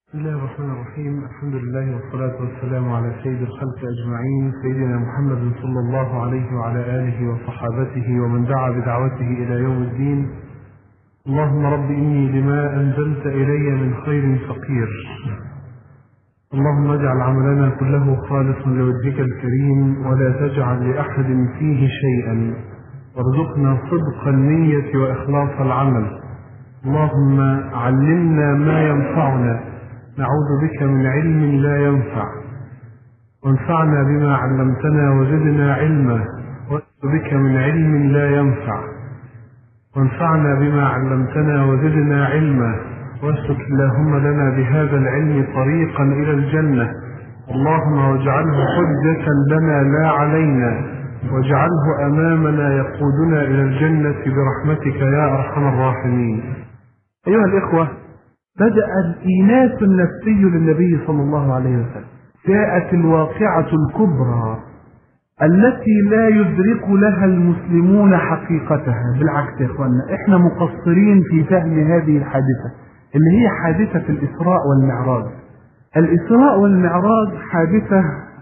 بسم الله الرحمن الرحيم الحمد لله والصلاة والسلام على سيد الخلق أجمعين سيدنا محمد صلى الله عليه وعلى آله وصحابته ومن دعا بدعوته إلى يوم الدين اللهم رب إني لما أنزلت إلي من خير فقير اللهم اجعل عملنا كله خالصا لوجهك الكريم ولا تجعل لأحد فيه شيئا وارزقنا صدق النية وإخلاص العمل اللهم علمنا ما ينفعنا نعوذ بك من علم لا ينفع وانفعنا بما علمتنا وزدنا علما ونعوذ بك من علم لا ينفع وانفعنا بما علمتنا وزدنا علما واسلك اللهم لنا بهذا العلم طريقا الى الجنه اللهم واجعله حجه لنا لا علينا واجعله امامنا يقودنا الى الجنه برحمتك يا ارحم الراحمين ايها الاخوه بدأ الإيناس النفسي للنبي صلى الله عليه وسلم جاءت الواقعة الكبرى التي لا يدرك لها المسلمون حقيقتها بالعكس يا اخوانا احنا مقصرين في فهم هذه الحادثة اللي هي حادثة الإسراء والمعراج الإسراء والمعراج حادثة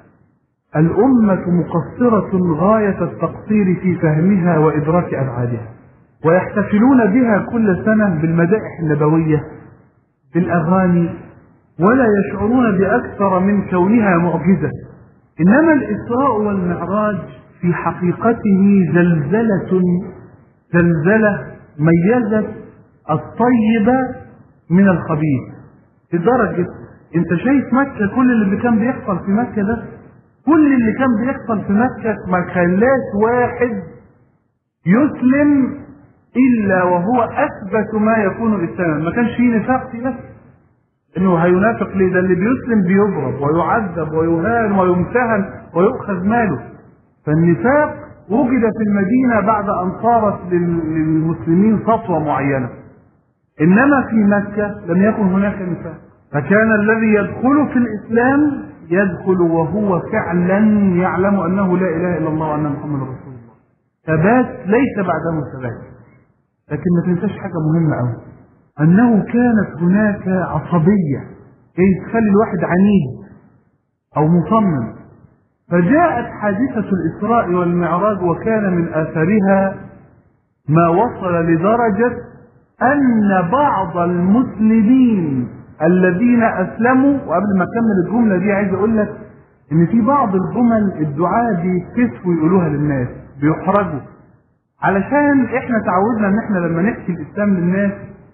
الأمة مقصرة غاية التقصير في فهمها وإدراك أبعادها ويحتفلون بها كل سنة بالمدائح النبوية بالأغاني ولا يشعرون بأكثر من كونها معجزة إنما الإسراء والمعراج في حقيقته زلزلة زلزلة ميزت الطيب من الخبيث لدرجة انت شايف مكة كل اللي كان بيحصل في مكة ده كل اللي كان بيحصل في مكة ما خلاش واحد يسلم إلا وهو أثبت ما يكون إسلاما ما كانش فيه نفاق في نفسه إنه هينافق ليه ده اللي بيسلم بيضرب ويعذب ويهان ويمتهن ويؤخذ ماله فالنفاق وجد في المدينة بعد أن صارت للمسلمين سطوة معينة إنما في مكة لم يكن هناك نفاق فكان الذي يدخل في الإسلام يدخل وهو فعلا يعلم أنه لا إله إلا الله وأن محمد رسول الله ثبات ليس بعده ثبات لكن ما تنساش حاجة مهمة أوي أنه كانت هناك عصبية إيه تخلي الواحد عنيد أو مصمم فجاءت حادثة الإسراء والمعراج وكان من آثارها ما وصل لدرجة أن بعض المسلمين الذين أسلموا وقبل ما أكمل الجملة دي عايز أقول لك إن في بعض الجمل الدعاة بيتكسفوا يقولوها للناس بيحرجوا علشان احنا تعودنا ان احنا لما نحكي الاسلام للناس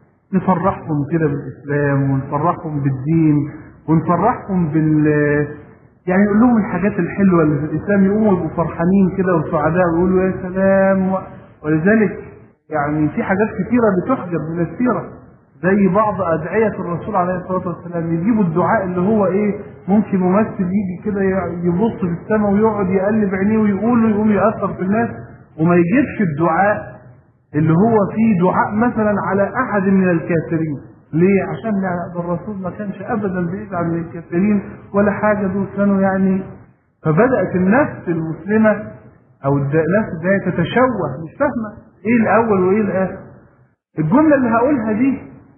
نفرحهم كده بالاسلام ونفرحهم بالدين ونفرحهم بال يعني نقول لهم الحاجات الحلوه اللي في الاسلام يقوموا يبقوا فرحانين كده وسعداء ويقولوا يا سلام و... ولذلك يعني في حاجات كثيره بتحجب من السيره زي بعض ادعيه الرسول عليه الصلاه والسلام يجيبوا الدعاء اللي هو ايه ممكن ممثل يجي كده يبص في السماء ويقعد يقلب عينيه ويقول ويقوم ياثر في الناس وما يجيبش الدعاء اللي هو فيه دعاء مثلا على احد من الكافرين ليه عشان ده الرسول ما كانش ابدا بيزعل من الكافرين ولا حاجه دول كانوا يعني فبدات النفس المسلمه او النفس ده تتشوه مش فاهمه ايه الاول وايه الاخر الجمله اللي هقولها دي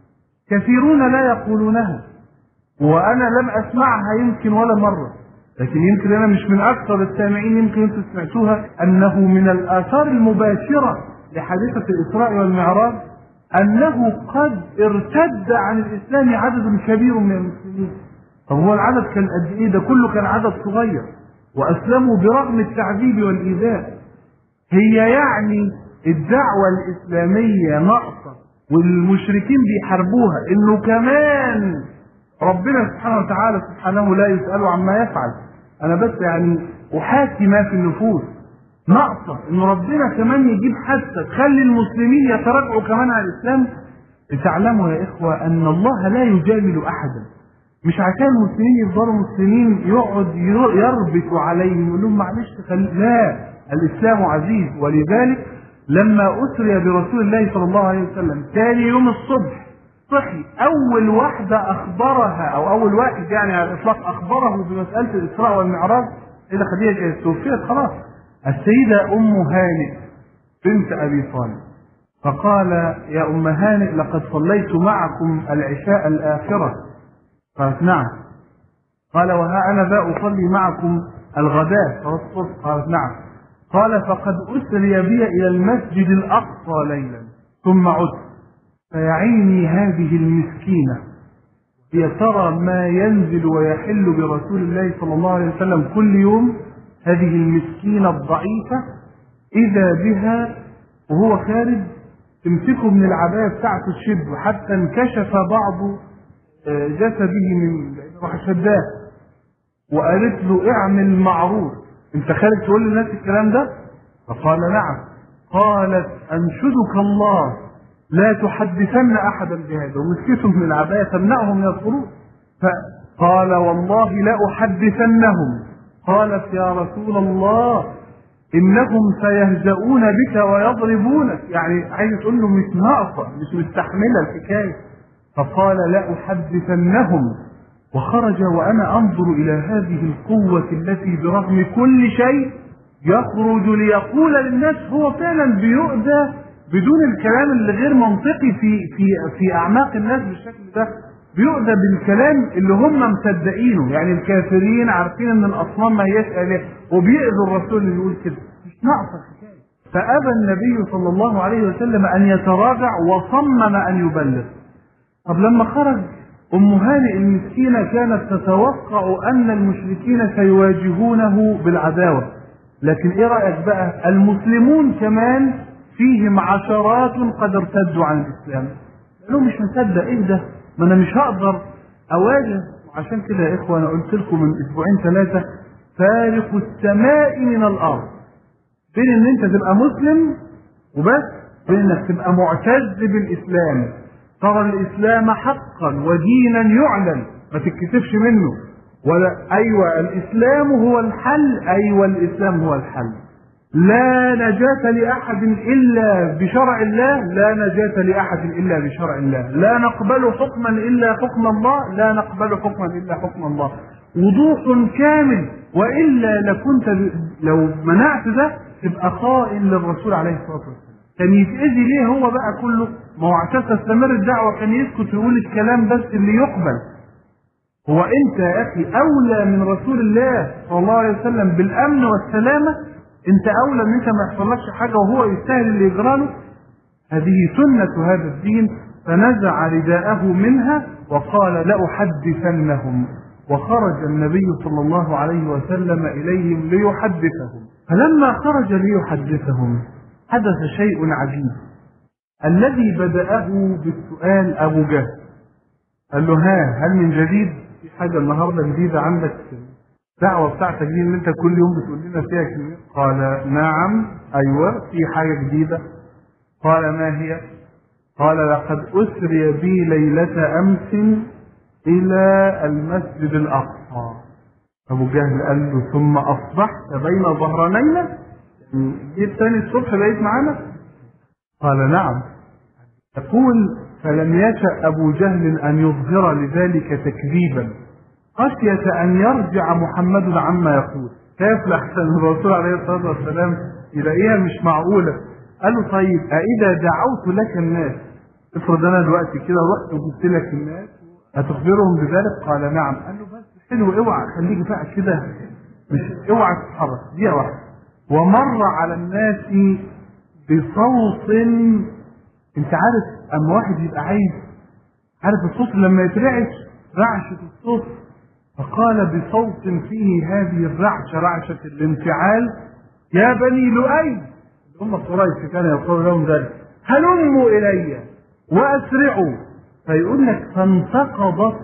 كثيرون لا يقولونها وانا لم اسمعها يمكن ولا مره لكن يمكن انا مش من اكثر السامعين يمكن انتم سمعتوها انه من الاثار المباشره لحادثه الاسراء والمعراج انه قد ارتد عن الاسلام عدد كبير من المسلمين طب هو العدد كان قد ايه ده كله كان عدد صغير واسلموا برغم التعذيب والايذاء هي يعني الدعوه الاسلاميه ناقصه والمشركين بيحاربوها انه كمان ربنا سبحانه وتعالى سبحانه لا يسأل عما يفعل أنا بس يعني أحاكي ما في النفوس ناقصة إن ربنا كمان يجيب حادثة تخلي المسلمين يتراجعوا كمان على الإسلام تعلموا يا إخوة أن الله لا يجامل أحدا مش عشان المسلمين يفضلوا مسلمين يقعد يربط عليهم يقول لهم معلش خلي لا الإسلام عزيز ولذلك لما أسري برسول الله صلى الله عليه وسلم ثاني يوم الصبح صحي اول واحدة اخبرها او اول واحد يعني على الاطلاق اخبره بمسألة الاسراء والمعراج الى خديجة كانت توفيت خلاص السيدة ام هانئ بنت ابي طالب فقال يا ام هانئ لقد صليت معكم العشاء الاخرة قالت نعم قال وها أنا ذا أصلي معكم الغداء صلاة الصبح قالت نعم قال فقد أسري بي إلى المسجد الأقصى ليلا ثم عدت فيعيني هذه المسكينة هي ترى ما ينزل ويحل برسول الله صلى الله عليه وسلم كل يوم هذه المسكينة الضعيفة إذا بها وهو خارج تمسكه من العباية بتاعته تشده حتى انكشف بعض جسده من راح شداه وقالت له اعمل معروف انت خارج تقول للناس الكلام ده فقال نعم قالت انشدك الله لا تحدثن احدا بهذا ومسكته من العبايه تمنعهم من الخروج فقال والله لا احدثنهم قالت يا رسول الله انهم سيهزؤون بك ويضربونك يعني عايز تقول له مش ناقصه مش مستحمله الحكايه فقال لا احدثنهم وخرج وانا انظر الى هذه القوه التي برغم كل شيء يخرج ليقول للناس هو فعلا بيؤذى بدون الكلام اللي غير منطقي في في في اعماق الناس بالشكل ده بيؤذى بالكلام اللي هم مصدقينه يعني الكافرين عارفين ان الاصنام ما هياش اله وبيأذوا الرسول اللي يقول كده مش ناقصه الحكايه فابى النبي صلى الله عليه وسلم ان يتراجع وصمم ان يبلغ طب لما خرج ام هانئ المسكينه كانت تتوقع ان المشركين سيواجهونه بالعداوه لكن ايه رايك بقى المسلمون كمان فيهم عشرات قد ارتدوا عن الاسلام قالوا مش مصدق ايه ده ما انا مش هقدر اواجه عشان كده يا اخوه انا قلت لكم من اسبوعين ثلاثه فارق السماء من الارض بين ان انت تبقى مسلم وبس بين انك تبقى معتز بالاسلام ترى الاسلام حقا ودينا يعلن ما تتكسفش منه ولا ايوه الاسلام هو الحل ايوه الاسلام هو الحل لا نجاة لأحد إلا بشرع الله لا نجاة لأحد إلا بشرع الله لا نقبل حكما إلا حكم الله لا نقبل حكما إلا حكم الله وضوح كامل وإلا لكنت لو منعت ده تبقى خائن للرسول عليه الصلاة والسلام كان يتأذي ليه هو بقى كله ما هو عشان تستمر الدعوة كان يسكت ويقول الكلام بس اللي يقبل هو انت يا اخي اولى من رسول الله صلى الله عليه وسلم بالامن والسلامه انت اولى ان انت ما يحصلكش حاجه وهو يستاهل اللي يجرى له هذه سنه هذا الدين فنزع رداءه منها وقال لاحدثنهم وخرج النبي صلى الله عليه وسلم اليهم ليحدثهم فلما خرج ليحدثهم حدث شيء عجيب الذي بدأه بالسؤال أبو جهل قال له ها هل من جديد في حاجة النهاردة جديدة عندك الدعوة بتاعتك دي اللي انت كل يوم بتقول لنا فيها كلمة قال نعم ايوه في حاجة جديدة قال ما هي قال لقد أسري بي ليلة أمس إلى المسجد الأقصى أبو جهل قال له ثم أصبحت بين ظهرانينا جيت تاني الصبح بقيت معانا قال نعم يقول فلم يشأ أبو جهل أن يظهر لذلك تكذيبا خشية أن يرجع محمد عما يقول خاف لحسن الرسول عليه الصلاة والسلام يلاقيها مش معقولة قال له طيب أإذا دعوت لك الناس افرض أنا دلوقتي كده رحت وجبت لك الناس هتخبرهم بذلك قال نعم قال له بس حلو اوعى خليك بقى كده مش اوعى تتحرك دي واحدة ومر على الناس بصوت انت عارف اما واحد يبقى عايز عارف الصوت لما يترعش رعشة الصوت فقال بصوت فيه هذه الرعشة رعشة الانفعال يا بني لؤي هم قريش كان يقول لهم ذلك هلموا إلي وأسرعوا فيقول لك فانتقضت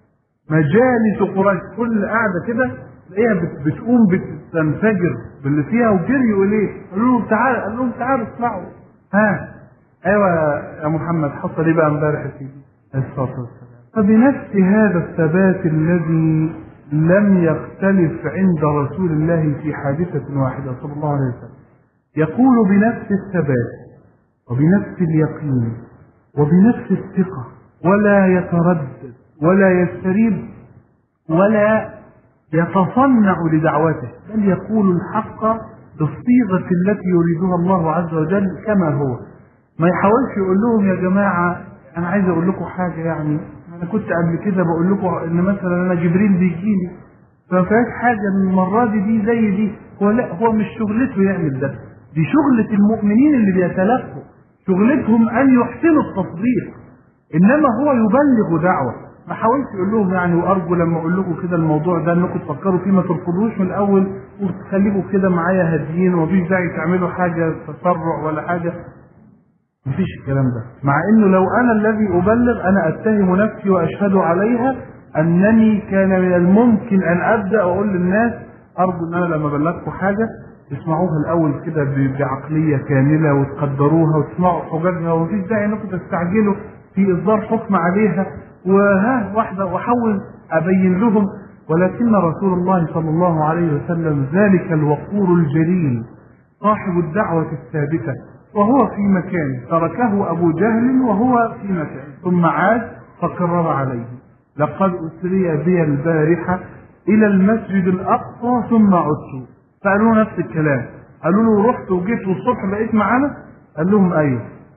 مجالس قريش كل قاعدة كده تلاقيها بتقوم بتنفجر باللي فيها وجريوا إليه قالوا لهم تعالوا قال لهم تعالوا اسمعوا ها ايوه يا محمد حصل ايه بقى امبارح يا سيدي الصلاه والسلام فبنفس هذا الثبات الذي لم يختلف عند رسول الله في حادثة واحدة صلى الله عليه وسلم يقول بنفس الثبات وبنفس اليقين وبنفس الثقة ولا يتردد ولا يستريب ولا يتصنع لدعوته بل يقول الحق بالصيغة التي يريدها الله عز وجل كما هو ما يحاولش يقول لهم يا جماعة أنا عايز أقول لكم حاجة يعني انا كنت قبل كده بقول لكم ان مثلا انا جبريل بيجي لي فما فيهاش حاجه من المره دي دي زي دي هو لا هو مش شغلته يعمل ده دي شغله المؤمنين اللي بيتلقوا شغلتهم ان يحسنوا التصديق انما هو يبلغ دعوه ما حاولش يقول لهم يعني وارجو لما اقول لكم كده الموضوع ده انكم تفكروا فيه ما ترفضوش من الاول وتخليكم كده معايا هاديين ومفيش داعي تعملوا حاجه تسرع ولا حاجه مفيش الكلام ده مع انه لو انا الذي ابلغ انا اتهم نفسي واشهد عليها انني كان من الممكن ان ابدا واقول للناس ارجو ان انا لما ابلغكم حاجه تسمعوها الاول كده ب- بعقليه كامله وتقدروها وتسمعوا حججها ومفيش داعي انكم تستعجلوا في اصدار حكم عليها وها واحده واحاول ابين لهم ولكن رسول الله صلى الله عليه وسلم ذلك الوقور الجليل صاحب الدعوة الثابتة وهو في مكان تركه أبو جهل وهو في مكان ثم عاد فقرر عليه لقد أسري بي البارحة إلى المسجد الأقصى ثم عدت فقالوا له نفس الكلام قالوا له رحت وجيت والصبح بقيت معانا قال لهم أيوه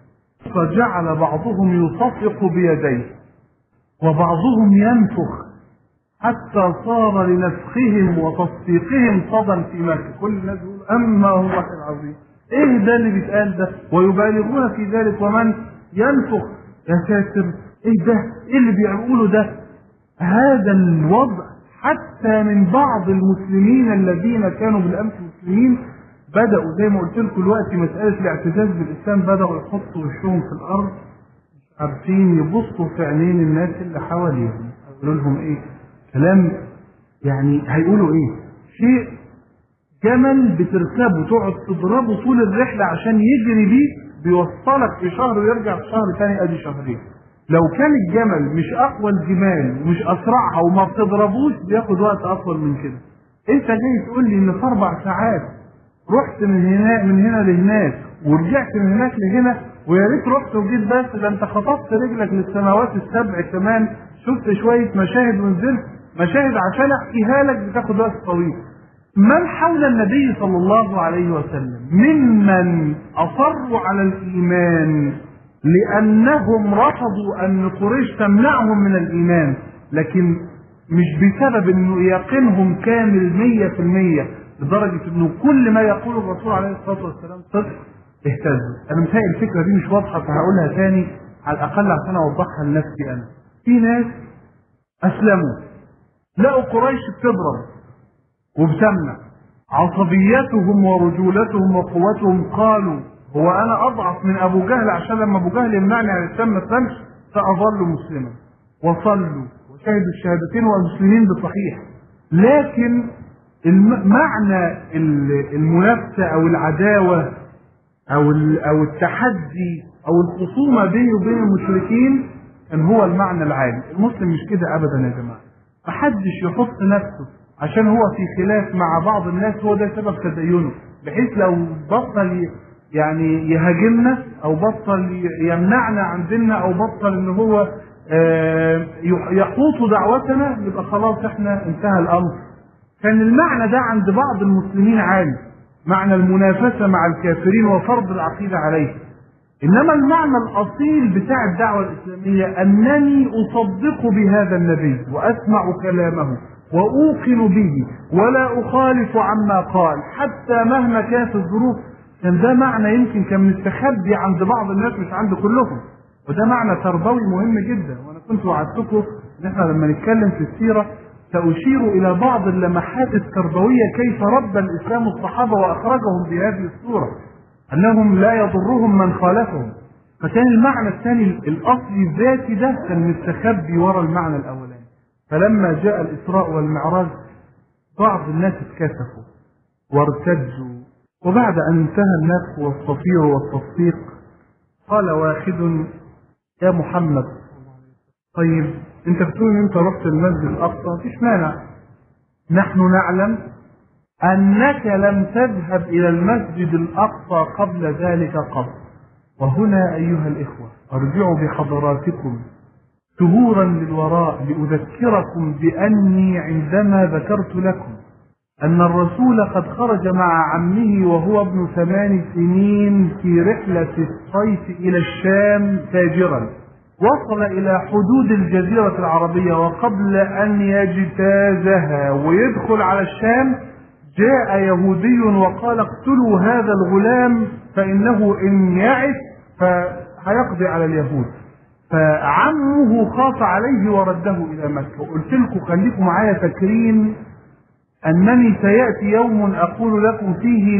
فجعل بعضهم يصفق بيديه وبعضهم ينفخ حتى صار لنفخهم وتصفيقهم صدى في مكة كل الناس يقول أما هو الواحد العظيم إيه ده اللي بيتقال ده ويبالغون في ذلك ومن ينفخ يا ساتر إيه ده إيه اللي بيقولوا ده هذا الوضع حتى من بعض المسلمين الذين كانوا بالأمس مسلمين بدأوا زي ما قلت لكم دلوقتي مسألة الاعتزاز بالإسلام بدأوا يحطوا وشهم في الأرض عارفين يبصوا في عينين الناس اللي حواليهم يقولوا لهم ايه كلام يعني هيقولوا ايه شيء جمل بتركبه تقعد تضربه طول الرحلة عشان يجري بيه بيوصلك في شهر ويرجع في شهر تاني ادي شهرين لو كان الجمل مش اقوى الجمال ومش اسرعها وما بتضربوش بياخد وقت اطول من كده انت جاي تقول لي ان في اربع ساعات رحت من هنا من هنا لهناك ورجعت من هناك لهنا ويا ريت رحت وجيت بس ده انت خطفت رجلك للسماوات السبع كمان شفت شويه مشاهد ونزلت مشاهد عشان احكيها لك بتاخد وقت طويل من حول النبي صلى الله عليه وسلم ممن اصروا على الايمان لانهم رفضوا ان قريش تمنعهم من الايمان لكن مش بسبب انه يقينهم كامل مية في المية لدرجة انه كل ما يقوله الرسول عليه الصلاة والسلام صدق اهتزوا انا متهيأ الفكرة دي مش واضحة فهقولها تاني على الاقل عشان اوضحها لنفسي انا في ناس اسلموا لقوا قريش بتضرب وبتمنع عصبيتهم ورجولتهم وقوتهم قالوا هو انا اضعف من ابو جهل عشان لما ابو جهل يمنعني عن الاسلام ما اسلمش فاظل مسلما وصلوا وشهدوا الشهادتين والمسلمين بصحيح لكن الم- معنى ال- المنافسه او العداوه او ال- او التحدي او الخصومه بيني وبين المشركين كان هو المعنى العام المسلم مش كده ابدا يا جماعه محدش يحط نفسه عشان هو في خلاف مع بعض الناس هو ده سبب تدينه بحيث لو بطل ي- يعني يهاجمنا او بطل ي- يمنعنا عن ديننا او بطل ان هو آه، يح- يحوط دعوتنا يبقى خلاص احنا انتهى الامر كان المعنى ده عند بعض المسلمين عالي معنى المنافسة مع الكافرين وفرض العقيدة عليه إنما المعنى الأصيل بتاع الدعوة الإسلامية أنني أصدق بهذا النبي وأسمع كلامه وأوقن به ولا أخالف عما قال حتى مهما كانت الظروف كان ده معنى يمكن كان مستخبي عند بعض الناس مش عند كلهم وده معنى تربوي مهم جدا وأنا كنت وعدتكم إن إحنا لما نتكلم في السيرة سأشير إلى بعض اللمحات التربوية كيف ربى الإسلام الصحابة وأخرجهم بهذه الصورة أنهم لا يضرهم من خالفهم فكان المعنى الثاني الأصلي الذاتي ده كان مستخبي وراء المعنى الأولاني فلما جاء الإسراء والمعراج بعض الناس اتكسفوا وارتجوا وبعد أن انتهى النفخ والصفير والتصفيق قال واحد يا محمد طيب انت بتقول ان انت رحت المسجد الاقصى مفيش مانع نحن نعلم انك لم تذهب الى المسجد الاقصى قبل ذلك قط وهنا ايها الاخوه ارجع بحضراتكم شهورا للوراء لاذكركم باني عندما ذكرت لكم ان الرسول قد خرج مع عمه وهو ابن ثمان سنين في رحله الصيف الى الشام تاجرا وصل إلى حدود الجزيرة العربية وقبل أن يجتازها ويدخل على الشام جاء يهودي وقال اقتلوا هذا الغلام فإنه إن يعث فهيقضي على اليهود فعمه خاف عليه ورده إلى مكة وقلت لكم خليكم معايا فاكرين أنني سيأتي يوم أقول لكم فيه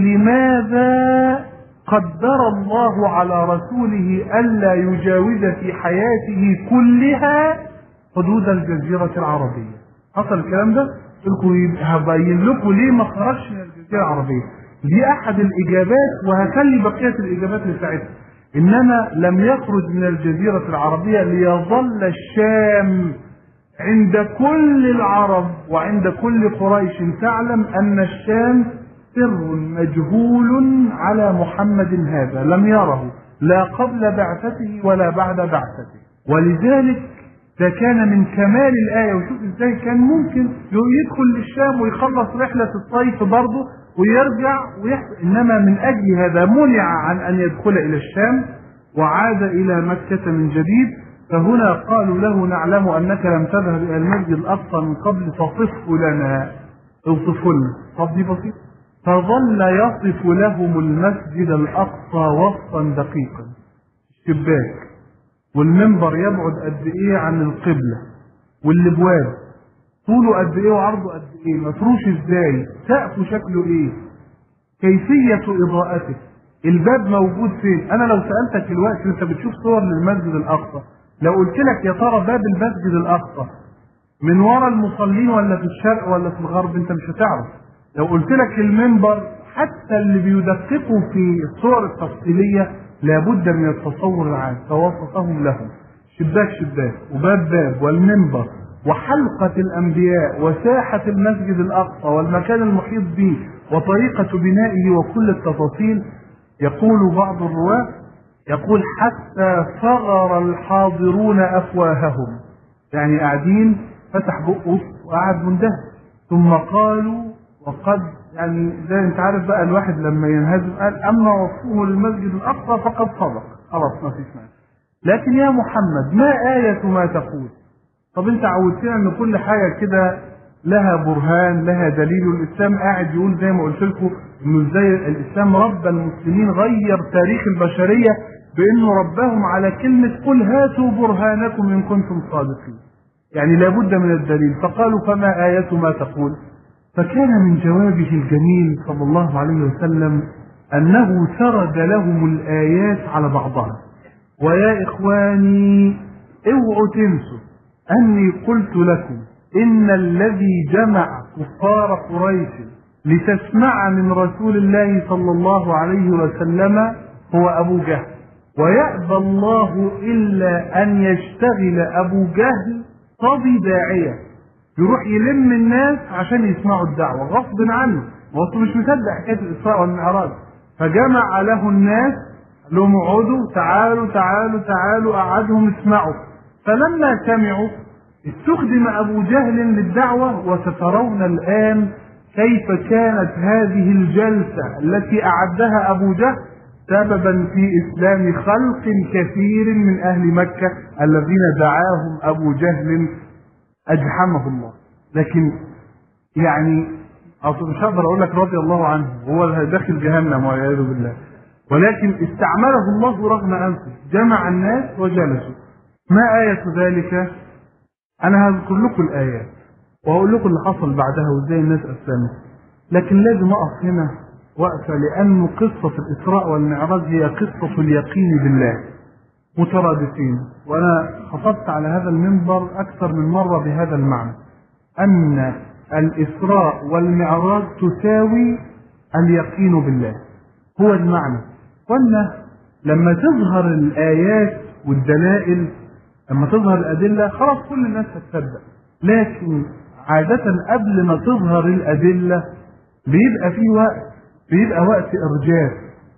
لماذا قدر الله على رسوله ألا يجاوز في حياته كلها حدود الجزيرة العربية حصل الكلام ده؟ لكم هبين لكم ليه ما خرجش من الجزيرة العربية دي أحد الإجابات وهخلي بقية الإجابات لساعتها إنما لم يخرج من الجزيرة العربية ليظل الشام عند كل العرب وعند كل قريش تعلم أن الشام سر مجهول على محمد هذا لم يره لا قبل بعثته ولا بعد بعثته ولذلك ده كان من كمال الآية وشوف ازاي كان ممكن يدخل للشام ويخلص رحلة الصيف برضه ويرجع ويحصل إنما من أجل هذا منع عن أن يدخل إلى الشام وعاد إلى مكة من جديد فهنا قالوا له نعلم أنك لم تذهب إلى المسجد الأقصى من قبل فصفه لنا اوصفه لنا طب دي بسيطة فظل يصف لهم المسجد الأقصى وصفا دقيقا شباك والمنبر يبعد قد ايه عن القبلة والابواب طوله قد ايه وعرضه قد ايه مفروش ازاي سقفه شكله ايه كيفية اضاءته الباب موجود فين انا لو سألتك دلوقتي انت بتشوف صور للمسجد الاقصى لو قلت لك يا ترى باب المسجد الاقصى من ورا المصلين ولا في الشرق ولا في الغرب انت مش هتعرف لو قلت لك المنبر حتى اللي بيدققوا في الصور التفصيلية لابد من التصور العام فوصفهم لهم شباك شباك وباب باب والمنبر وحلقة الأنبياء وساحة المسجد الأقصى والمكان المحيط به وطريقة بنائه وكل التفاصيل يقول بعض الرواة يقول حتى صغر الحاضرون أفواههم يعني قاعدين فتح بقه وقعد مندهش ثم قالوا وقد يعني زي انت عارف بقى الواحد لما ينهزم قال اما وصفه للمسجد الاقصى فقد صدق خلاص ما فيش مانع لكن يا محمد ما آية ما تقول طب انت عودتنا ان كل حاجة كده لها برهان لها دليل والاسلام قاعد يقول زي ما قلت لكم انه ازاي الاسلام رب المسلمين غير تاريخ البشرية بانه ربهم على كلمة قل هاتوا برهانكم ان كنتم صادقين يعني لابد من الدليل فقالوا فما آية ما تقول فكان من جوابه الجميل صلى الله عليه وسلم أنه سرد لهم الآيات على بعضها ويا إخواني اوعوا تنسوا أني قلت لكم إن الذي جمع كفار قريش لتسمع من رسول الله صلى الله عليه وسلم هو أبو جهل ويأبى الله إلا أن يشتغل أبو جهل صبي داعية يروح يلم الناس عشان يسمعوا الدعوة غصب عنه هو مش مصدق حكاية الإسراء والمعراج فجمع له الناس قال لهم اقعدوا تعالوا تعالوا تعالوا قعدهم اسمعوا فلما سمعوا استخدم أبو جهل للدعوة وسترون الآن كيف كانت هذه الجلسة التي أعدها أبو جهل سببا في إسلام خلق كثير من أهل مكة الذين دعاهم أبو جهل أجحمه الله لكن يعني أصل مش هقدر أقول لك رضي الله عنه هو داخل جهنم والعياذ بالله ولكن استعمله الله رغم أنفه جمع الناس وجلسوا ما آية ذلك أنا هذكر لكم الآيات وأقول لكم اللي حصل بعدها وإزاي الناس أسلمت لكن لازم أقف هنا وقفة لأن قصة الإسراء والمعراج هي قصة اليقين بالله مترادفين وأنا خطبت على هذا المنبر أكثر من مرة بهذا المعنى أن الإسراء والمعراج تساوي اليقين بالله هو المعنى وأن لما تظهر الآيات والدلائل لما تظهر الأدلة خلاص كل الناس هتصدق لكن عادة قبل ما تظهر الأدلة بيبقى في وقت بيبقى وقت إرجاف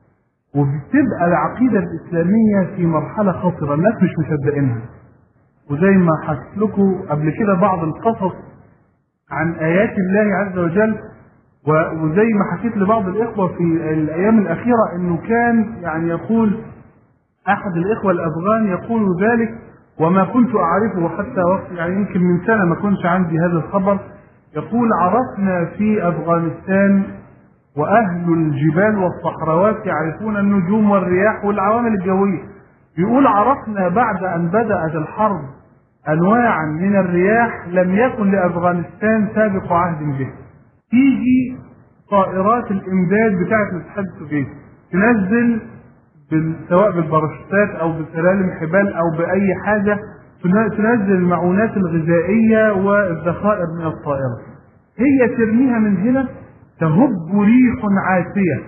وبتبقى العقيدة الإسلامية في مرحلة خطرة الناس مش مصدقينها وزي ما حكيت لكم قبل كده بعض القصص عن آيات الله عز وجل وزي ما حكيت لبعض الإخوة في الأيام الأخيرة إنه كان يعني يقول أحد الإخوة الأفغان يقول ذلك وما كنت اعرفه حتى وقت يعني يمكن من سنه ما كنتش عندي هذا الخبر يقول عرفنا في افغانستان واهل الجبال والصحراوات يعرفون النجوم والرياح والعوامل الجويه يقول عرفنا بعد ان بدات الحرب انواعا من الرياح لم يكن لافغانستان سابق عهد به تيجي طائرات الامداد بتاعه الاتحاد السوفيتي تنزل بال- سواء بالباراشوتات او بسلالم حبال او باي حاجه تن- تنزل المعونات الغذائيه والذخائر من الطائره هي ترميها من هنا تهب ريح عاتيه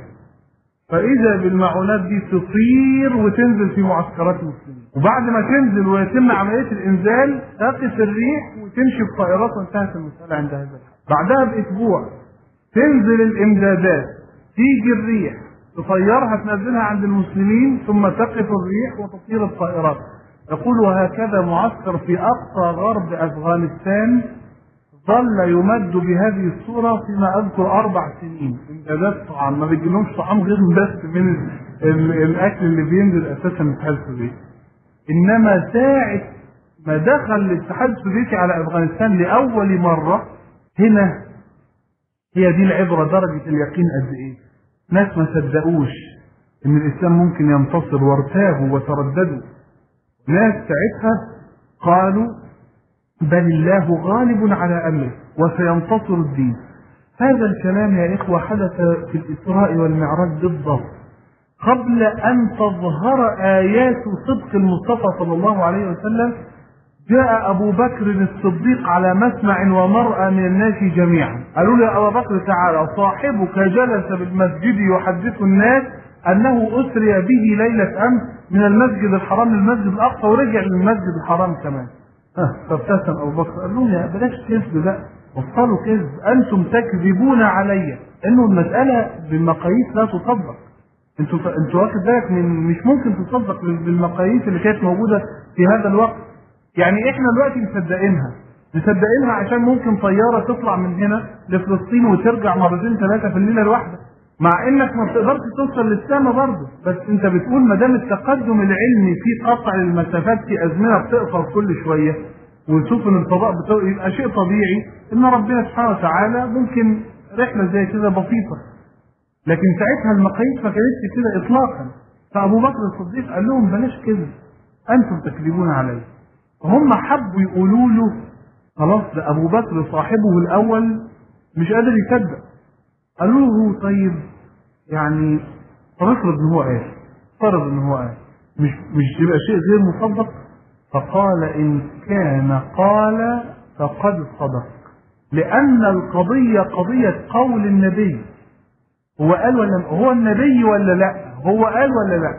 فاذا بالمعونات دي تطير وتنزل في معسكرات المسلمين وبعد ما تنزل ويتم عمليه الانزال تقف الريح وتمشي بطائرات وانتهت المساله عند هذا الحد بعدها باسبوع تنزل الامدادات تيجي الريح تطيرها تنزلها عند المسلمين ثم تقف الريح وتطير الطائرات يقول وهكذا معسكر في اقصى غرب افغانستان ظل يمد بهذه الصورة فيما أذكر أربع سنين إمدادات طعام ما بيجيلهمش طعام غير بس من ال- الأكل اللي بينزل أساسا من الاتحاد السوفيتي إنما ساعة ما دخل الاتحاد السوفيتي على أفغانستان لأول مرة هنا هي دي العبرة درجة اليقين قد إيه ناس ما صدقوش إن الإسلام ممكن ينتصر وارتابوا وترددوا ناس ساعتها قالوا بل الله غالب على امره وسينتصر الدين هذا الكلام يا اخوه حدث في الاسراء والمعراج بالضبط قبل ان تظهر ايات صدق المصطفى صلى الله عليه وسلم جاء ابو بكر الصديق على مسمع ومرأى من الناس جميعا قالوا له يا ابا بكر تعالى صاحبك جلس بالمسجد يحدث الناس انه اسري به ليله امس من المسجد الحرام للمسجد الاقصى ورجع للمسجد الحرام كمان ها، فابتسم ابو بكر قال لهم يا بلاش كذب بقى بطلوا كذب انتم تكذبون علي انه المساله بالمقاييس لا تصدق انتوا انتوا واخد بالك من مش ممكن تصدق بال- بالمقاييس اللي كانت موجوده في هذا الوقت يعني احنا دلوقتي مصدقينها مصدقينها عشان ممكن طياره تطلع من هنا لفلسطين وترجع مرتين ثلاثه في الليله الواحده مع انك ما بتقدرش توصل للسماء برضه بس انت بتقول ما دام التقدم العلمي في قطع المسافات في ازمنه بتقصر كل شويه وسفن الفضاء بتو... يبقى شيء طبيعي ان ربنا سبحانه وتعالى ممكن رحله زي كده بسيطه لكن ساعتها المقاييس ما كانتش كده اطلاقا فابو بكر الصديق قال لهم بلاش كذب انتم تكذبون علي فهم حبوا يقولوا له خلاص ده ابو بكر صاحبه الاول مش قادر يصدق قالوا له طيب يعني طب افرض ان هو قال فرض ان هو قال مش مش يبقى شيء غير مصدق فقال ان كان قال فقد صدق لان القضيه قضيه قول النبي هو قال ولا هو النبي ولا لا هو قال ولا لا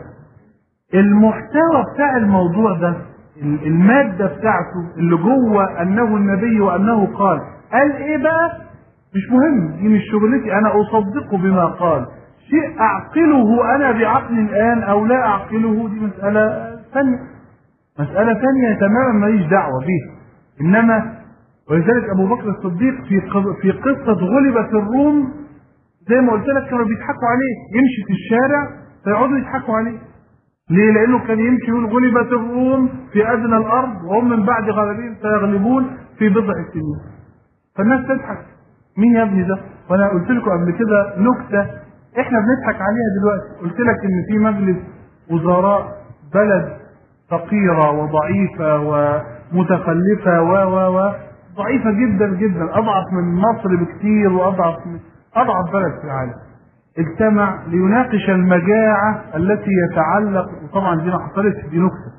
المحتوى بتاع الموضوع ده ال- المادة بتاعته اللي جوه أنه النبي وأنه قال قال إيه بقى مش مهم دي مش شغلتي أنا أصدقه بما قال شيء أعقله أنا بعقل الآن أو لا أعقله دي مسألة ثانية مسألة ثانية تماما ماليش دعوة بيها إنما ولذلك أبو بكر الصديق في قض- في قصة غلبت الروم زي ما قلت لك كانوا بيضحكوا عليه يمشي في الشارع فيقعدوا يضحكوا عليه ليه؟ لأنه كان يمشي يقول غلبت الروم في أدنى الأرض وهم من بعد غلبهم سيغلبون في بضع سنين. فالناس تضحك. مين يا ابني ده؟ وأنا قلت لكم قبل كده نكتة إحنا بنضحك عليها دلوقتي، قلت لك إن في مجلس وزراء بلد فقيرة وضعيفة ومتخلفة و و و ضعيفة جدا جدا أضعف من مصر بكثير وأضعف من أضعف بلد في العالم. اجتمع ليناقش المجاعة التي يتعلق وطبعا دي ما حصلتش دي نكتة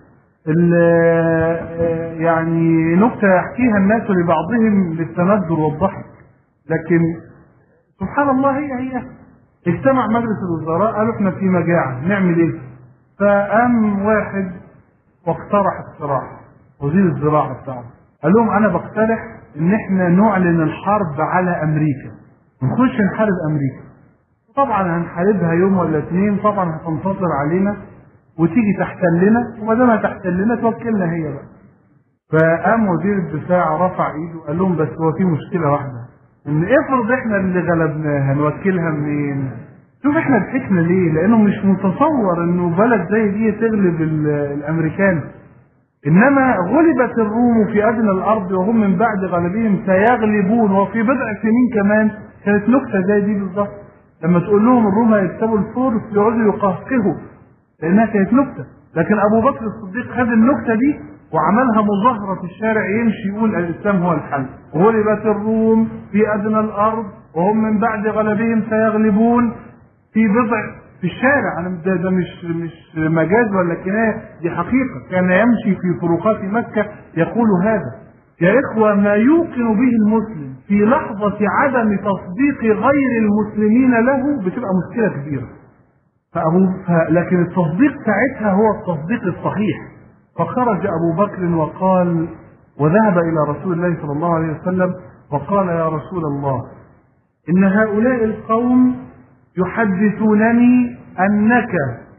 ال- يعني نكتة يحكيها الناس لبعضهم للتندر والضحك لكن سبحان الله هي هي اجتمع مجلس الوزراء قالوا احنا في مجاعة نعمل ايه؟ فقام واحد واقترح اقتراح وزير الزراعة بتاعه قال لهم انا بقترح ان احنا نعلن الحرب على امريكا نخش نحارب امريكا طبعا هنحاربها يوم ولا اتنين طبعا هتنتصر علينا وتيجي تحتلنا وما دام هتحتلنا توكلنا هي بقى فقام وزير الدفاع رفع ايده وقال لهم بس هو في مشكله واحده ان افرض احنا اللي غلبناها نوكلها منين؟ شوف احنا ضحكنا ليه؟ لانه مش متصور انه بلد زي دي تغلب ال- الامريكان إنما غلبت الروم في أدنى الأرض وهم من بعد غلبهم سيغلبون وفي بضع سنين كمان كانت نكتة زي دي بالظبط لما تقول لهم الروم هيكسبوا الفرس يقعدوا يقهقهوا لأنها كانت نكتة لكن أبو بكر الصديق خد النكتة دي وعملها مظاهرة في الشارع يمشي يقول الإسلام هو الحل غلبت الروم في أدنى الأرض وهم من بعد غلبهم سيغلبون في بضع في الشارع انا ده, ده مش مش مجاز ولا كنايه دي حقيقه كان يمشي في طرقات مكه يقول هذا يا اخوه ما يوقن به المسلم في لحظه عدم تصديق غير المسلمين له بتبقى مشكله كبيره فأبو ف... لكن التصديق ساعتها هو التصديق الصحيح فخرج ابو بكر وقال وذهب الى رسول الله صلى الله عليه وسلم وقال يا رسول الله ان هؤلاء القوم يحدثونني انك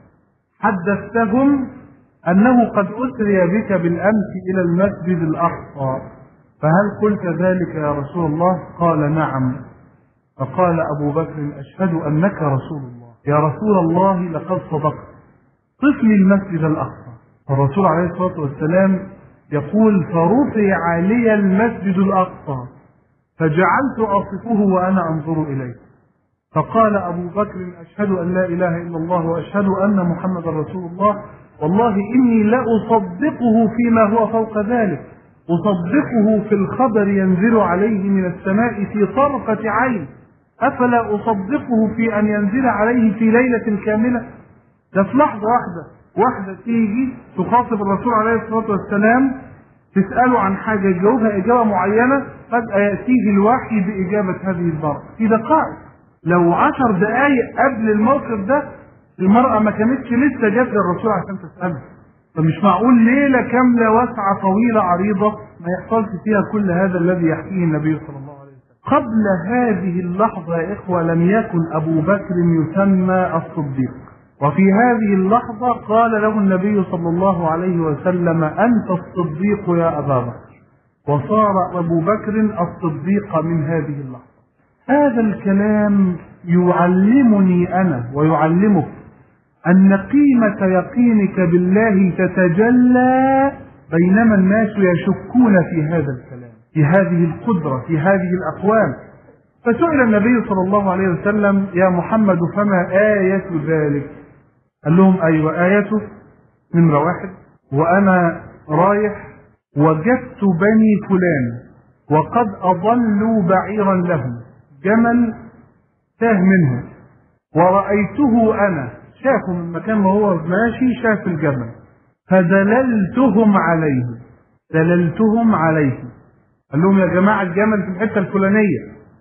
حدثتهم انه قد اسري بك بالامس الى المسجد الاقصى فهل قلت ذلك يا رسول الله قال نعم فقال ابو بكر اشهد انك رسول الله يا رسول الله لقد صدقت صف لي المسجد الاقصى الرسول عليه الصلاه والسلام يقول فرفع لي المسجد الاقصى فجعلت اصفه وانا انظر اليه فقال أبو بكر أشهد أن لا إله إلا الله وأشهد أن محمد رسول الله والله إني لأصدقه فيما هو فوق ذلك أصدقه في الخبر ينزل عليه من السماء في طرفة عين أفلا أصدقه في أن ينزل عليه في ليلة كاملة ده في لحظة واحدة واحدة تيجي تخاطب الرسول عليه الصلاة والسلام تسأله عن حاجة يجاوبها إجابة معينة فجأة يأتيه الوحي بإجابة هذه البركة في دقائق لو عشر دقايق قبل الموقف ده المرأة ما كانتش لسه جت للرسول عشان تسأله فمش معقول ليلة كاملة واسعة طويلة عريضة ما يحصلش فيها كل هذا الذي يحكيه النبي صلى الله عليه وسلم قبل هذه اللحظة يا إخوة لم يكن أبو بكر يسمى الصديق وفي هذه اللحظة قال له النبي صلى الله عليه وسلم أنت الصديق يا أبا بكر وصار أبو بكر الصديق من هذه اللحظة هذا الكلام يعلمني انا ويعلمك ان قيمه يقينك بالله تتجلى بينما الناس يشكون في هذا الكلام في هذه القدره في هذه الاقوال فسئل النبي صلى الله عليه وسلم يا محمد فما آية ذلك؟ قال لهم أيوة آيته نمرة واحد وأنا رايح وجدت بني فلان وقد أضلوا بعيرا لهم جمل تاه منه ورأيته أنا شافه من مكان ما هو ماشي شاف الجمل فدللتهم عليه دللتهم عليه قال لهم يا جماعة الجمل في الحتة الفلانية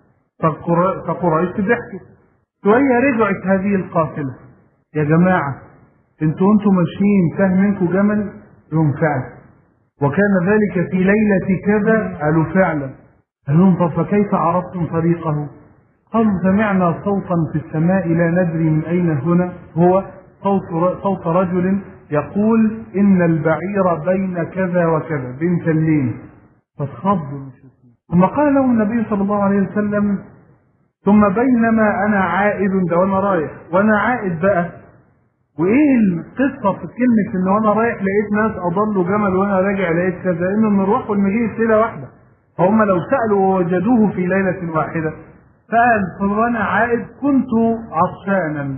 فقريش ضحكوا شوية رجعت هذه القافلة يا جماعة انتوا انتوا ماشيين تاه منكم جمل لهم فعلا وكان ذلك في ليلة كذا قالوا فعلا قال لهم طب فكيف عرفتم طريقه؟ قالوا سمعنا صوتا في السماء لا ندري من اين هنا هو صوت صوت رجل يقول ان البعير بين كذا وكذا بين تلين فاتخضوا المشركين ثم قال لهم النبي صلى الله عليه وسلم ثم بينما انا عائد ده وانا رايح وانا عائد بقى وايه القصه في كلمه ان وانا رايح لقيت ناس اضلوا جمل وانا راجع لقيت كذا ان المروح والمجيء في ليله واحده فهم لو سالوا ووجدوه في ليله واحده فقال وانا عائد كنت عطشانا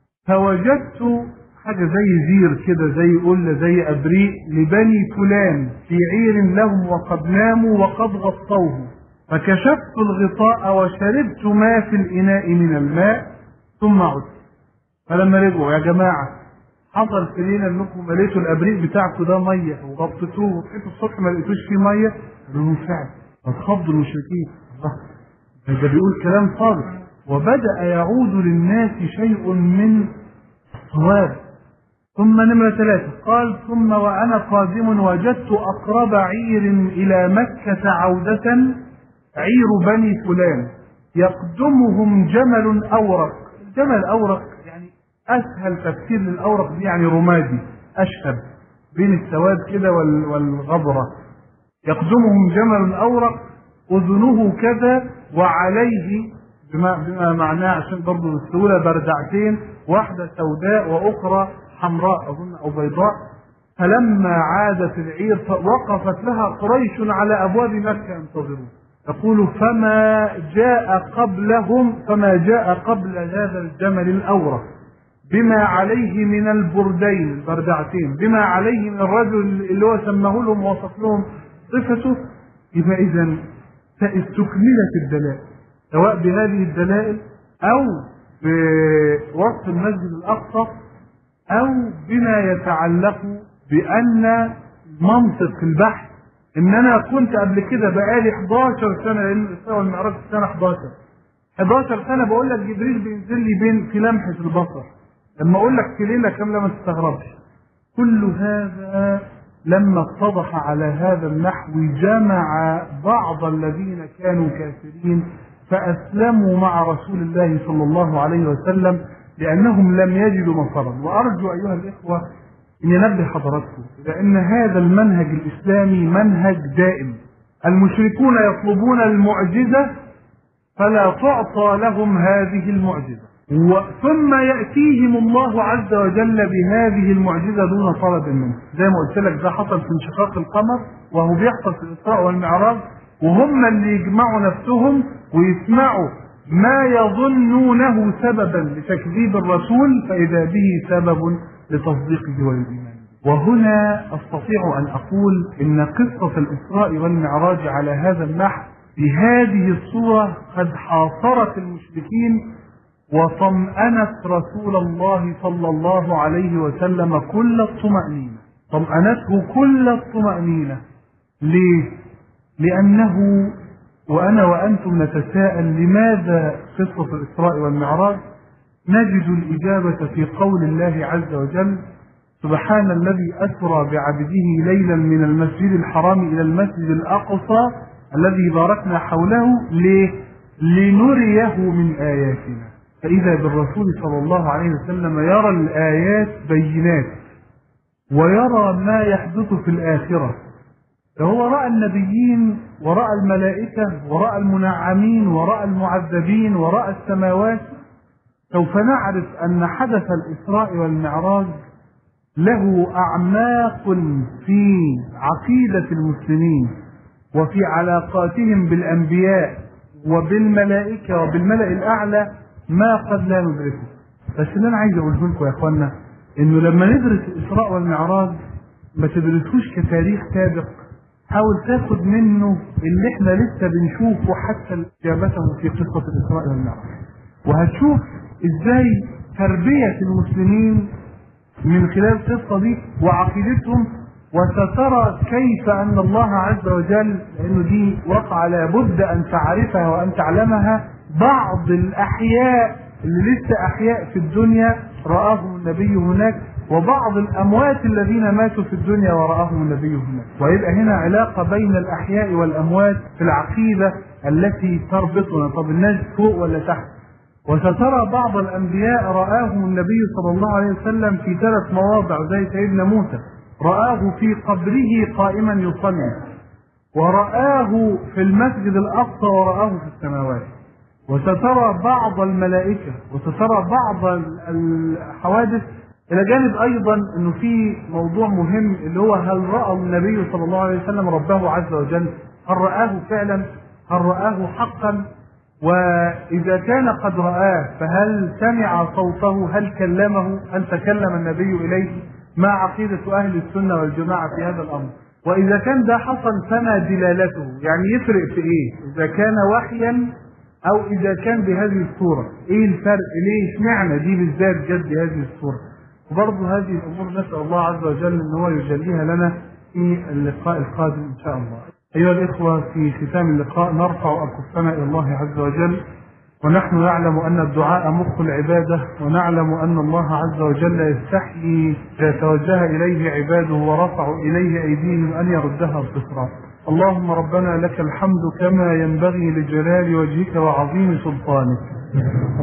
فوجدت حاجة زي زير كده زي قلة زي أبريق لبني فلان في عير لهم وقد ناموا وقد غطوه فكشفت الغطاء وشربت ما في الإناء من الماء ثم عدت فلما رجعوا يا جماعة حصل في ليلة انكم مليتوا الابريق بتاعكم ده ميه وغطيتوه وصحيتوا الصبح ما لقيتوش فيه ميه قالوا لهم فعلا فتخضوا المشركين الله ده بيقول كلام صادق وبدأ يعود للناس شيء من الصواب ثم نمرة ثلاثة قال ثم وأنا قادم وجدت أقرب عير إلى مكة عودة عير بني فلان يقدمهم جمل أورق الجمل الأورق يعني أسهل تفسير للأورق دي يعني رمادي أشهب بين السواد كده والغبرة يقدمهم جمل أورق أذنه كذا وعليه بما, بما معناه عشان برضه السهولة بردعتين واحدة سوداء وأخرى حمراء أظن أو بيضاء فلما عادت العير وقفت لها قريش على ابواب مكه ينتظرون يقول فما جاء قبلهم فما جاء قبل هذا الجمل الاورق بما عليه من البردين البردعتين بما عليه من الرجل اللي هو سماه لهم ووصف لهم صفته يبقى اذا استكملت الدلائل سواء بهذه الدلائل او بوصف المسجد الاقصى او بما يتعلق بان منطق البحث ان انا كنت قبل كده بقالي 11 سنه لان الاسراء والمعراج في سنه 11 11 سنه بقول لك جبريل بينزل لي بين في لمحه البصر لما اقول لك في ليله كامله ما تستغربش كل هذا لما اتضح على هذا النحو جمع بعض الذين كانوا كافرين فاسلموا مع رسول الله صلى الله عليه وسلم لانهم لم يجدوا مصرا وارجو ايها الاخوه ان انبه حضراتكم لان هذا المنهج الاسلامي منهج دائم المشركون يطلبون المعجزه فلا تعطى لهم هذه المعجزه ثم يأتيهم الله عز وجل بهذه المعجزة دون طلب منه زي ما قلت لك ده حصل في انشقاق القمر وهو بيحصل في الإسراء والمعراج وهم اللي يجمعوا نفسهم ويسمعوا ما يظنونه سببا لتكذيب الرسول فإذا به سبب لتصديقه والإيمان وهنا أستطيع أن أقول إن قصة الإسراء والمعراج على هذا النحو بهذه الصورة قد حاصرت المشركين وطمأنت رسول الله صلى الله عليه وسلم كل الطمأنينة طمأنته كل الطمأنينة ليه؟ لأنه وأنا وأنتم نتساءل لماذا قصة الإسراء والمعراج نجد الإجابة في قول الله عز وجل سبحان الذي أسرى بعبده ليلا من المسجد الحرام إلى المسجد الأقصى الذي باركنا حوله ليه؟ لنريه من آياتنا فإذا بالرسول صلى الله عليه وسلم يرى الآيات بينات ويرى ما يحدث في الآخرة فهو رأى النبيين ورأى الملائكة ورأى المنعمين ورأى المعذبين ورأى السماوات سوف نعرف أن حدث الإسراء والمعراج له أعماق في عقيدة المسلمين وفي علاقاتهم بالأنبياء وبالملائكة وبالملأ الأعلى ما قد لا ندركه بس اللي انا عايز اقوله لكم يا اخوانا انه لما ندرس الاسراء والمعراج ما تدرسوش كتاريخ سابق حاول تاخد منه اللي احنا لسه بنشوفه حتى اجابته في قصه الاسراء والمعراج وهتشوف ازاي تربيه المسلمين من خلال القصه دي وعقيدتهم وسترى كيف ان الله عز وجل لانه دي وقعه لابد ان تعرفها وان تعلمها بعض الأحياء اللي لسه أحياء في الدنيا رآهم النبي هناك وبعض الأموات الذين ماتوا في الدنيا ورآهم النبي هناك ويبقى هنا علاقة بين الأحياء والأموات في العقيدة التي تربطنا طب الناس فوق ولا تحت وسترى بعض الأنبياء رآهم النبي صلى الله عليه وسلم في ثلاث مواضع زي سيدنا موسى رآه في قبره قائما يصلي ورآه في المسجد الأقصى ورآه في السماوات وسترى بعض الملائكة وسترى بعض الحوادث إلى جانب أيضا أنه في موضوع مهم اللي هو هل رأى النبي صلى الله عليه وسلم ربه عز وجل هل رآه فعلا هل رآه حقا وإذا كان قد رآه فهل سمع صوته هل كلمه هل تكلم النبي إليه ما عقيدة أهل السنة والجماعة في هذا الأمر وإذا كان ده حصل فما دلالته يعني يفرق في إيه إذا كان وحيا او اذا كان بهذه الصورة ايه الفرق ليه اشمعنى دي بالذات جت بهذه الصورة وبرضه هذه الامور نسأل الله عز وجل ان هو يجليها لنا في اللقاء القادم ان شاء الله ايها الاخوة في ختام اللقاء نرفع اكفنا الى الله عز وجل ونحن نعلم ان الدعاء مخ العبادة ونعلم ان الله عز وجل يستحيي اذا توجه اليه عباده ورفعوا اليه ايديهم ان يردها بصرا اللهم ربنا لك الحمد كما ينبغي لجلال وجهك وعظيم سلطانك اللهم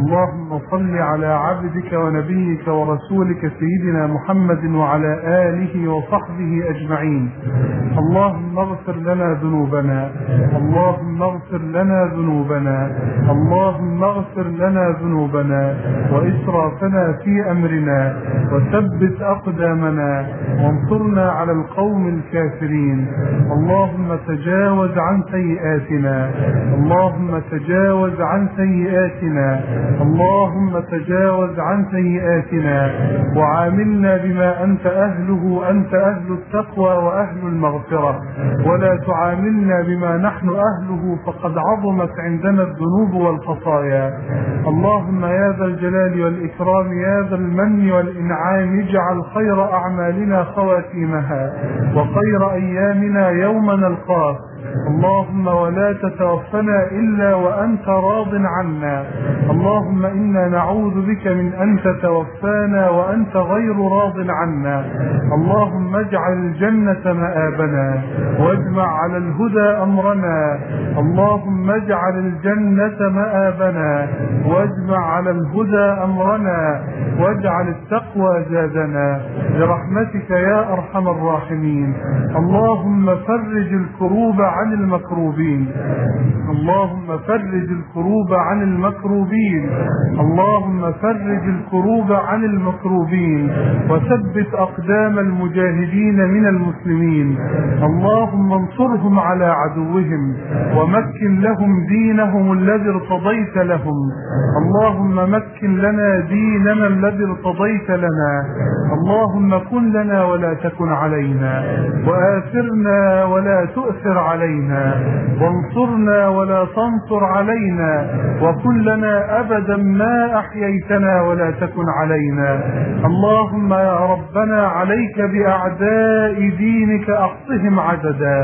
اللهم صل على عبدك ونبيك ورسولك سيدنا محمد وعلى آله وصحبه أجمعين اللهم اغفر لنا ذنوبنا اللهم اغفر لنا ذنوبنا اللهم اغفر لنا ذنوبنا وإسرافنا في أمرنا وثبت أقدامنا وانصرنا على القوم الكافرين اللهم تجاوز عن سيئاتنا اللهم تجاوز عن سيئاتنا اللهم تجاوز عن سيئاتنا وعاملنا بما أنت أهله أنت أهل التقوى وأهل المغفرة ولا تعاملنا بما نحن أهله فقد عظمت عندنا الذنوب والخطايا اللهم يا ذا الجلال والإكرام يا ذا المن والإنعام اجعل خير أعمالنا خواتيمها وخير أيامنا يوم نلقاك اللهم ولا تتوفنا إلا وأنت راض عنا اللهم إنا نعوذ بك من أن تتوفانا وأنت غير راض عنا اللهم اجعل الجنة مآبنا واجمع على الهدى أمرنا اللهم اجعل الجنة مآبنا واجمع على الهدى أمرنا واجعل التقوى زادنا برحمتك يا أرحم الراحمين اللهم فرج الكروب عن المكروبين اللهم فرج الكروب عن المكروبين اللهم فرج الكروب عن المكروبين وثبت أقدام المجاهدين من المسلمين اللهم انصرهم على عدوهم ومكن لهم دينهم الذي ارتضيت لهم اللهم مكن لنا ديننا الذي ارتضيت لنا اللهم كن لنا ولا تكن علينا وآثرنا ولا تؤثر علينا وانصرنا ولا تنصر علينا وكن لنا أبدا ما أحييتنا ولا تكن علينا اللهم يا ربنا عليك بأعداء دينك أقصهم عددا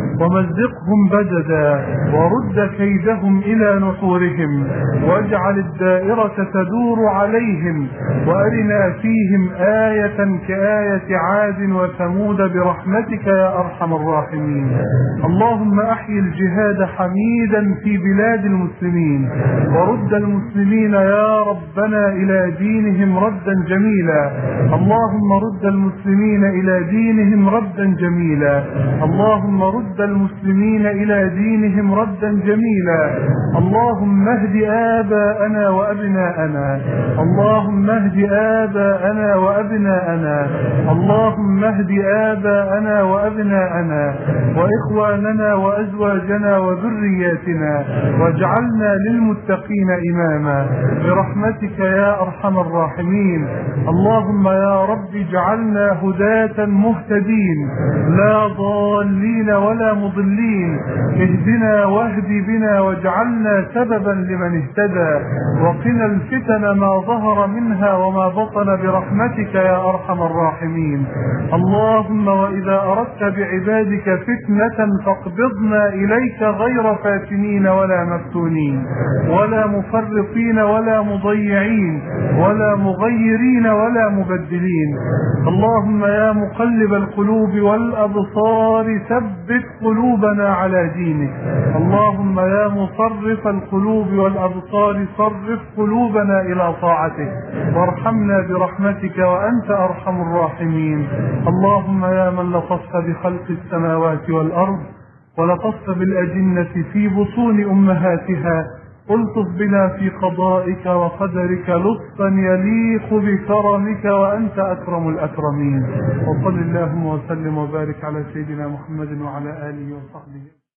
ومزقهم بددا ورد كيدهم إلى نحورهم واجعل الدائرة تدور عليهم وأرنا فيهم آية كآية عاد وثمود برحمتك يا أرحم الراحمين اللهم أحيي الجهاد حميدا في بلاد المسلمين ورد المسلمين يا ربنا إلى دينهم ردا جميلا اللهم رد المسلمين إلى دينهم ردا جميلا اللهم رد المسلمين إلى دينهم ردا جميلا اللهم اهد آباءنا وأبناءنا اللهم اهد آباءنا وأبناءنا اللهم اهد آباءنا وأبناءنا وإخواننا وأزواجنا وذرياتنا واجعلنا للمتقين إماما برحمتك يا أرحم الراحمين اللهم يا رب اجعلنا هداة مهتدين لا ضالين ولا مضلين اهدنا واهد بنا واجعلنا سببا لمن اهتدى وقنا الفتن ما ظهر منها وما بطن برحمتك يا أرحم الراحمين اللهم وإذا أردت بعبادك فتنة فاقبضنا إليك غير فاتنين ولا مفتونين ولا مفرطين ولا مضيعين ولا مغيرين ولا مبدلين اللهم يا مقلب القلوب والأبصار ثبت قلوبنا على دينك اللهم يا مصرف القلوب والأبصار صرف قلوبنا إلى طاعتك وارحمنا برحمتك وأنت أرحم الراحمين اللهم يا من لطفت بخلق السماوات والأرض ولطفت بالأجنة في بطون أمهاتها الطف بنا في قضائك وقدرك لطفا يليق بكرمك وأنت أكرم الأكرمين وصل اللهم وسلم وبارك على سيدنا محمد وعلى آله وصحبه